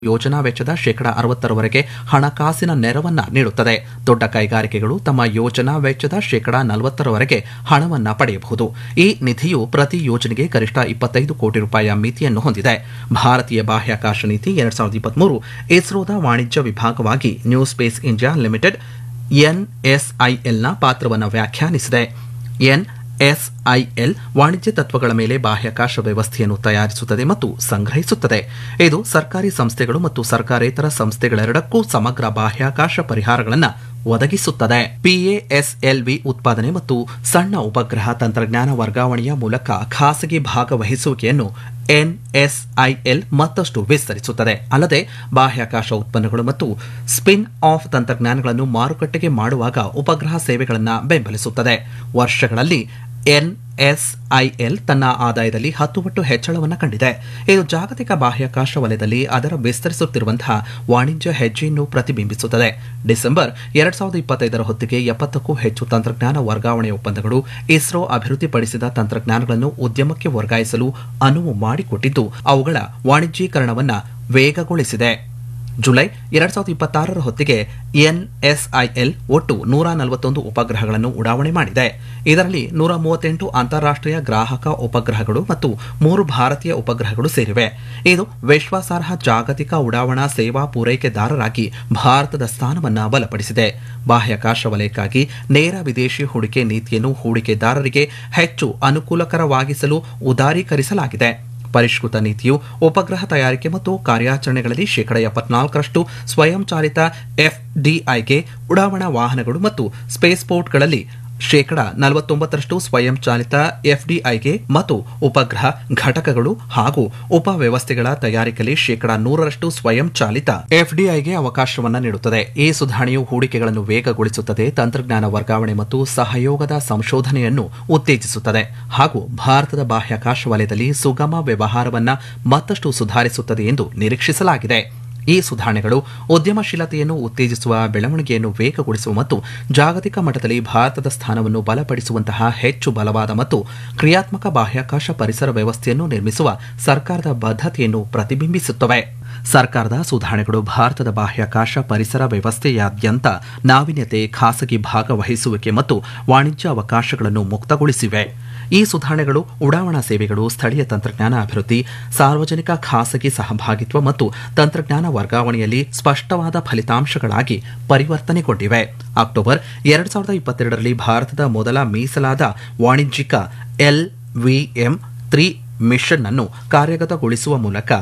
ಯೋಜನಾ ವೆಚ್ಚದ ಶೇಕಡ ಅರವತ್ತರವರೆಗೆ ಹಣಕಾಸಿನ ನೆರವನ್ನ ನೀಡುತ್ತದೆ ದೊಡ್ಡ ಕೈಗಾರಿಕೆಗಳು ತಮ್ಮ ಯೋಜನಾ ವೆಚ್ಚದ ಶೇಕಡ ನಲವತ್ತರವರೆಗೆ ಹಣವನ್ನ ಪಡೆಯಬಹುದು ಈ ನಿಧಿಯು ಪ್ರತಿ ಯೋಜನೆಗೆ ಗರಿಷ್ಠ ಇಪ್ಪತ್ತೈದು ಕೋಟಿ ರೂಪಾಯಿಯ ಮಿತಿಯನ್ನು ಹೊಂದಿದೆ ಭಾರತೀಯ ಬಾಹ್ಯಾಕಾಶ ನೀತಿ ಎರಡ್ ಸಾವಿರದ ಇಪ್ಪತ್ಮೂರು ಇಸ್ರೋದ ವಾಣಿಜ್ಯ ವಿಭಾಗವಾಗಿ ನ್ಯೂ ಸ್ಪೇಸ್ ಇಂಡಿಯಾ ಲಿಮಿಟೆಡ್ ಎನ್ಎಸ್ಐಎಲ್ನ ಪಾತ್ರವನ್ನು ವ್ಯಾಖ್ಯಾನಿಸಿದೆ ಎನ್ಎಸ್ಐಎಲ್ ವಾಣಿಜ್ಯ ತತ್ವಗಳ ಮೇಲೆ ಬಾಹ್ಯಾಕಾಶ ವ್ಯವಸ್ಥೆಯನ್ನು ತಯಾರಿಸುತ್ತದೆ ಮತ್ತು ಸಂಗ್ರಹಿಸುತ್ತದೆ ಇದು ಸರ್ಕಾರಿ ಸಂಸ್ಥೆಗಳು ಮತ್ತು ಸರ್ಕಾರೇತರ ಸಂಸ್ಥೆಗಳೆರಡಕ್ಕೂ ಸಮಗ್ರ ಬಾಹ್ಯಾಕಾಶ ಪರಿಹಾರಗಳನ್ನು ಒದಗಿಸುತ್ತದೆ ಪಿಎಎಸ್ಎಲ್ವಿ ಉತ್ಪಾದನೆ ಮತ್ತು ಸಣ್ಣ ಉಪಗ್ರಹ ತಂತ್ರಜ್ಞಾನ ವರ್ಗಾವಣೆಯ ಮೂಲಕ ಖಾಸಗಿ ಭಾಗವಹಿಸುವಿಕೆಯನ್ನು ಎನ್ಎಸ್ಐಎಲ್ ಮತ್ತಷ್ಟು ವಿಸ್ತರಿಸುತ್ತದೆ ಅಲ್ಲದೆ ಬಾಹ್ಯಾಕಾಶ ಉತ್ಪನ್ನಗಳು ಮತ್ತು ಸ್ಪಿನ್ ಆಫ್ ತಂತ್ರಜ್ಞಾನಗಳನ್ನು ಮಾರುಕಟ್ಟೆಗೆ ಮಾಡುವಾಗ ಉಪಗ್ರಹ ಸೇವೆಗಳನ್ನು ಬೆಂಬಲಿಸುತ್ತದೆ ವರ್ಷಗಳಲ್ಲಿ ಎನ್ಎಸ್ಐಎಲ್ ತನ್ನ ಆದಾಯದಲ್ಲಿ ಹತ್ತು ಪಟ್ಟು ಹೆಚ್ಚಳವನ್ನು ಕಂಡಿದೆ ಇದು ಜಾಗತಿಕ ಬಾಹ್ಯಾಕಾಶ ವಲಯದಲ್ಲಿ ಅದರ ವಿಸ್ತರಿಸುತ್ತಿರುವಂತಹ ವಾಣಿಜ್ಯ ಹೆಜ್ಜೆಯನ್ನು ಪ್ರತಿಬಿಂಬಿಸುತ್ತದೆ ಡಿಸೆಂಬರ್ ಎರಡ್ ಸಾವಿರದ ಇಪ್ಪತ್ತೈದರ ಹೊತ್ತಿಗೆ ಎಪ್ಪತ್ತಕ್ಕೂ ಹೆಚ್ಚು ತಂತ್ರಜ್ಞಾನ ವರ್ಗಾವಣೆ ಒಪ್ಪಂದಗಳು ಇಸ್ರೋ ಅಭಿವೃದ್ಧಿಪಡಿಸಿದ ತಂತ್ರಜ್ಞಾನಗಳನ್ನು ಉದ್ಯಮಕ್ಕೆ ವರ್ಗಾಯಿಸಲು ಅನುವು ಮಾಡಿಕೊಟ್ಟಿದ್ದು ಅವುಗಳ ವಾಣಿಜ್ಯೀಕರಣವನ್ನು ವೇಗಗೊಳಿಸಿದೆ ಜುಲೈ ಎರಡ್ ಸಾವಿರದ ಇಪ್ಪತ್ತಾರರ ಹೊತ್ತಿಗೆ ಎನ್ಎಸ್ಐಎಲ್ ಒಟ್ಟು ನೂರ ನಲವತ್ತೊಂದು ಉಪಗ್ರಹಗಳನ್ನು ಉಡಾವಣೆ ಮಾಡಿದೆ ಇದರಲ್ಲಿ ನೂರ ಮೂವತ್ತೆಂಟು ಅಂತಾರಾಷ್ಟೀಯ ಗ್ರಾಹಕ ಉಪಗ್ರಹಗಳು ಮತ್ತು ಮೂರು ಭಾರತೀಯ ಉಪಗ್ರಹಗಳು ಸೇರಿವೆ ಇದು ವಿಶ್ವಾಸಾರ್ಹ ಜಾಗತಿಕ ಉಡಾವಣಾ ಸೇವಾ ಪೂರೈಕೆದಾರರಾಗಿ ಭಾರತದ ಸ್ಥಾನವನ್ನು ಬಲಪಡಿಸಿದೆ ಬಾಹ್ಯಾಕಾಶ ವಲಯಕ್ಕಾಗಿ ನೇರ ವಿದೇಶಿ ಹೂಡಿಕೆ ನೀತಿಯನ್ನು ಹೂಡಿಕೆದಾರರಿಗೆ ಹೆಚ್ಚು ಅನುಕೂಲಕರವಾಗಿಸಲು ಉದಾರೀಕರಿಸಲಾಗಿದೆ ಪರಿಷ್ಕೃತ ನೀತಿಯು ಉಪಗ್ರಹ ತಯಾರಿಕೆ ಮತ್ತು ಕಾರ್ಯಾಚರಣೆಗಳಲ್ಲಿ ಶೇಕಡ ಎಪ್ಪತ್ನಾಲ್ಕರಷ್ಟು ಸ್ವಯಂಚಾಲಿತ ಎಫ್ಡಿಐಗೆ ಉಡಾವಣಾ ವಾಹನಗಳು ಮತ್ತು ಸ್ಪೇಸ್ ಪೋರ್ಟ್ಗಳಲ್ಲಿ ಶೇಕಡ ನಲವತ್ತೊಂಬತ್ತರಷ್ಟು ಸ್ವಯಂಚಾಲಿತ ಎಫ್ಡಿಐಗೆ ಮತ್ತು ಉಪಗ್ರಹ ಘಟಕಗಳು ಹಾಗೂ ಉಪವ್ಯವಸ್ಥೆಗಳ ತಯಾರಿಕೆಯಲ್ಲಿ ಶೇಕಡ ನೂರರಷ್ಟು ಸ್ವಯಂಚಾಲಿತ ಎಫ್ಡಿಐಗೆ ಅವಕಾಶವನ್ನು ನೀಡುತ್ತದೆ ಈ ಸುಧಾರಣೆಯು ಹೂಡಿಕೆಗಳನ್ನು ವೇಗಗೊಳಿಸುತ್ತದೆ ತಂತ್ರಜ್ಞಾನ ವರ್ಗಾವಣೆ ಮತ್ತು ಸಹಯೋಗದ ಸಂಶೋಧನೆಯನ್ನು ಉತ್ತೇಜಿಸುತ್ತದೆ ಹಾಗೂ ಭಾರತದ ಬಾಹ್ಯಾಕಾಶ ವಲಯದಲ್ಲಿ ಸುಗಮ ವ್ಯವಹಾರವನ್ನು ಮತ್ತಷ್ಟು ಸುಧಾರಿಸುತ್ತದೆ ಎಂದು ನಿರೀಕ್ಷಿಸಲಾಗಿದೆ ಈ ಸುಧಾರಣೆಗಳು ಉದ್ಯಮಶೀಲತೆಯನ್ನು ಉತ್ತೇಜಿಸುವ ಬೆಳವಣಿಗೆಯನ್ನು ವೇಗಗೊಳಿಸುವ ಮತ್ತು ಜಾಗತಿಕ ಮಟ್ಟದಲ್ಲಿ ಭಾರತದ ಸ್ಥಾನವನ್ನು ಬಲಪಡಿಸುವಂತಹ ಹೆಚ್ಚು ಬಲವಾದ ಮತ್ತು ಕ್ರಿಯಾತ್ಮಕ ಬಾಹ್ಯಾಕಾಶ ಪರಿಸರ ವ್ಯವಸ್ಥೆಯನ್ನು ನಿರ್ಮಿಸುವ ಸರ್ಕಾರದ ಬದ್ಧತೆಯನ್ನು ಪ್ರತಿಬಿಂಬಿಸುತ್ತವೆ ಸರ್ಕಾರದ ಸುಧಾರಣೆಗಳು ಭಾರತದ ಬಾಹ್ಯಾಕಾಶ ಪರಿಸರ ವ್ಯವಸ್ಥೆಯಾದ್ಯಂತ ನಾವೀನ್ಯತೆ ಖಾಸಗಿ ಭಾಗವಹಿಸುವಿಕೆ ಮತ್ತು ವಾಣಿಜ್ಯ ಅವಕಾಶಗಳನ್ನು ಮುಕ್ತಗೊಳಿಸಿವೆ ಈ ಸುಧಾರಣೆಗಳು ಉಡಾವಣಾ ಸೇವೆಗಳು ಸ್ಥಳೀಯ ತಂತ್ರಜ್ಞಾನ ಅಭಿವೃದ್ಧಿ ಸಾರ್ವಜನಿಕ ಖಾಸಗಿ ಸಹಭಾಗಿತ್ವ ಮತ್ತು ತಂತ್ರಜ್ಞಾನ ವರ್ಗಾವಣೆಯಲ್ಲಿ ಸ್ಪಷ್ಟವಾದ ಫಲಿತಾಂಶಗಳಾಗಿ ಪರಿವರ್ತನೆಗೊಂಡಿವೆ ಅಕ್ಟೋಬರ್ ಎರಡ್ ಸಾವಿರದ ಇಪ್ಪತ್ತೆರಡರಲ್ಲಿ ಭಾರತದ ಮೊದಲ ಮೀಸಲಾದ ವಾಣಿಜ್ಯಿಕ ಎಲ್ವಿಎಂ ತ್ರೀ ಮಿಷನ್ ಅನ್ನು ಕಾರ್ಯಗತಗೊಳಿಸುವ ಮೂಲಕ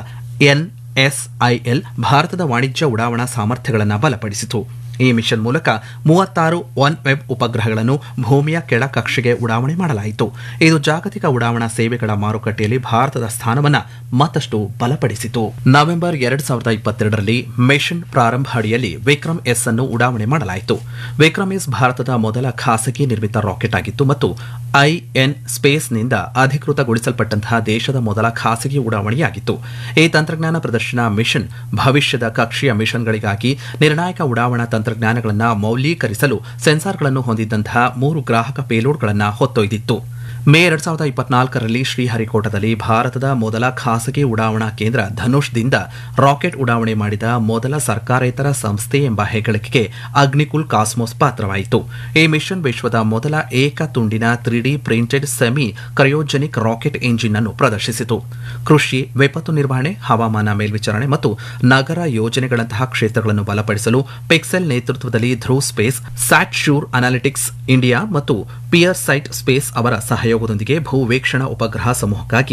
ಎನ್ಎಸ್ಐಎಲ್ ಭಾರತದ ವಾಣಿಜ್ಯ ಉಡಾವಣಾ ಸಾಮರ್ಥ್ಯಗಳನ್ನು ಬಲಪಡಿಸಿತು ಈ ಮಿಷನ್ ಮೂಲಕ ಮೂವತ್ತಾರು ಒನ್ ವೆಬ್ ಉಪಗ್ರಹಗಳನ್ನು ಭೂಮಿಯ ಕೆಳ ಕಕ್ಷೆಗೆ ಉಡಾವಣೆ ಮಾಡಲಾಯಿತು ಇದು ಜಾಗತಿಕ ಉಡಾವಣಾ ಸೇವೆಗಳ ಮಾರುಕಟ್ಟೆಯಲ್ಲಿ ಭಾರತದ ಸ್ಥಾನವನ್ನು ಮತ್ತಷ್ಟು ಬಲಪಡಿಸಿತು ನವೆಂಬರ್ ಎರಡ್ ಸಾವಿರದ ಇಪ್ಪತ್ತೆರಡರಲ್ಲಿ ಮಿಷನ್ ಪ್ರಾರಂಭ ಅಡಿಯಲ್ಲಿ ವಿಕ್ರಮ್ ಎಸ್ ಅನ್ನು ಉಡಾವಣೆ ಮಾಡಲಾಯಿತು ವಿಕ್ರಮ್ ಎಸ್ ಭಾರತದ ಮೊದಲ ಖಾಸಗಿ ನಿರ್ಮಿತ ರಾಕೆಟ್ ಆಗಿತ್ತು ಮತ್ತು ಐಎನ್ ಸ್ಪೇಸ್ನಿಂದ ಅಧಿಕೃತಗೊಳಿಸಲ್ಪಟ್ಟಂತಹ ದೇಶದ ಮೊದಲ ಖಾಸಗಿ ಉಡಾವಣೆಯಾಗಿತ್ತು ಈ ತಂತ್ರಜ್ಞಾನ ಪ್ರದರ್ಶನ ಮಿಷನ್ ಭವಿಷ್ಯದ ಕಕ್ಷೆಯ ಮಿಷನ್ಗಳಿಗಾಗಿ ನಿರ್ಣಾಯಕ ಉಡಾವಣಾ ತಂತ್ರಜ್ಞಾನಗಳನ್ನು ಮೌಲ್ಯೀಕರಿಸಲು ಸೆನ್ಸಾರ್ಗಳನ್ನು ಹೊಂದಿದ್ದಂತಹ ಮೂರು ಗ್ರಾಹಕ ಪೇಲೋಡ್ಗಳನ್ನು ಹೊತ್ತೊಯ್ದಿತ್ತು ಮೇ ಎರಡ್ ಸಾವಿರದ ಇಪ್ಪತ್ನಾಲ್ಕರಲ್ಲಿ ಶ್ರೀಹರಿಕೋಟದಲ್ಲಿ ಭಾರತದ ಮೊದಲ ಖಾಸಗಿ ಉಡಾವಣಾ ಕೇಂದ್ರ ಧನುಷ್ದಿಂದ ರಾಕೆಟ್ ಉಡಾವಣೆ ಮಾಡಿದ ಮೊದಲ ಸರ್ಕಾರೇತರ ಸಂಸ್ಥೆ ಎಂಬ ಹೆಗ್ಗಳಿಕೆಗೆ ಅಗ್ನಿಕುಲ್ ಕಾಸ್ಮೋಸ್ ಪಾತ್ರವಾಯಿತು ಈ ಮಿಷನ್ ವಿಶ್ವದ ಮೊದಲ ಏಕ ತುಂಡಿನ three D printed semi cryogenic rocket engine ಅನ್ನು ಪ್ರದರ್ಶಿಸಿತು ಕೃಷಿ ವಿಪತ್ತು ನಿರ್ವಹಣೆ ಹವಾಮಾನ ಮೇಲ್ವಿಚಾರಣೆ ಮತ್ತು ನಗರ ಯೋಜನೆಗಳಂತಹ ಕ್ಷೇತ್ರಗಳನ್ನು ಬಲಪಡಿಸಲು ಪಿಕ್ಸೆಲ್ ನೇತೃತ್ವದಲ್ಲಿ Dhruv space SatSure analytics India ಮತ್ತು ಪಿಯರ್ ಸೈಟ್ ಸ್ಪೇಸ್ ಅವರ ಸಹಯೋಗದೊಂದಿಗೆ ಭೂವೇಕ್ಷಣಾ ಉಪಗ್ರಹ ಸಮೂಹಕ್ಕಾಗಿ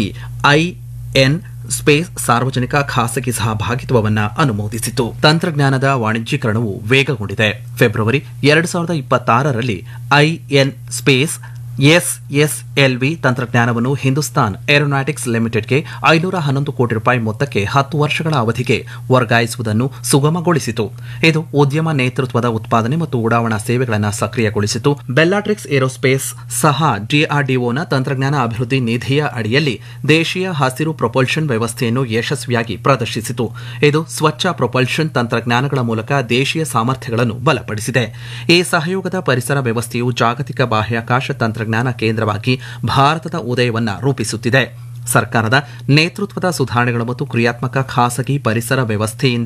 ಐಎನ್ ಸ್ಪೇಸ್ ಸಾರ್ವಜನಿಕ ಖಾಸಗಿ ಸಹಭಾಗಿತ್ವವನ್ನು ಅನುಮೋದಿಸಿತು ತಂತ್ರಜ್ಞಾನದ ವಾಣಿಜ್ಯೀಕರಣವು ವೇಗಗೊಂಡಿದೆ ಫೆಬ್ರವರಿ ಎರಡು ಸಾವಿರದ ಇಪ್ಪತ್ತಾರರಲ್ಲಿ ಐಎನ್ ಸ್ಪೇಸ್ ಎಸ್ಎಸ್ಎಲ್ವಿ ತಂತ್ರಜ್ಞಾನವನ್ನು ಹಿಂದೂಸ್ತಾನ್ ಏರೋನಾಟಿಕ್ಸ್ ಲಿಮಿಟೆಡ್ಗೆ ಐನೂರ ಹನ್ನೊಂದು ಕೋಟಿ ರೂಪಾಯಿ ಮೊತ್ತಕ್ಕೆ ಹತ್ತು ವರ್ಷಗಳ ಅವಧಿಗೆ ವರ್ಗಾಯಿಸುವುದನ್ನು ಸುಗಮಗೊಳಿಸಿತು ಇದು ಉದ್ಯಮ ನೇತೃತ್ವದ ಉತ್ಪಾದನೆ ಮತ್ತು ಉಡಾವಣಾ ಸೇವೆಗಳನ್ನು ಸಕ್ರಿಯಗೊಳಿಸಿತು ಬೆಲ್ಲಾಟ್ರಿಕ್ಸ್ ಏರೋಸ್ಪೇಸ್ ಸಹ ಡಿಆರ್ಡಿಒನ ತಂತ್ರಜ್ಞಾನ ಅಭಿವೃದ್ಧಿ ನಿಧಿಯ ಅಡಿಯಲ್ಲಿ ದೇಶೀಯ ಹಸಿರು ಪ್ರೊಪಲ್ಷನ್ ವ್ಯವಸ್ಥೆಯನ್ನು ಯಶಸ್ವಿಯಾಗಿ ಪ್ರದರ್ಶಿಸಿತು ಇದು ಸ್ವಚ್ಛ ಪ್ರೊಪಲ್ಷನ್ ತಂತ್ರಜ್ಞಾನಗಳ ಮೂಲಕ ದೇಶೀಯ ಸಾಮರ್ಥ್ಯಗಳನ್ನು ಬಲಪಡಿಸಿದೆ ಈ ಸಹಯೋಗದ ಪರಿಸರ ವ್ಯವಸ್ಥೆಯು ಜಾಗತಿಕ ಬಾಹ್ಯಾಕಾಶ ತಂತ್ರಜ್ಞಾನ ಕೇಂದ್ರವಾಗಿ ಭಾರತದ ಉದಯವನ್ನ ರೂಪಿಸುತ್ತಿದೆ ಸರ್ಕಾರದ ನೇತೃತ್ವದ ಸುಧಾರಣೆಗಳು ಮತ್ತು ಕ್ರಿಯಾತ್ಮಕ ಖಾಸಗಿ ಪರಿಸರ ವ್ಯವಸ್ಥೆಯಿಂದ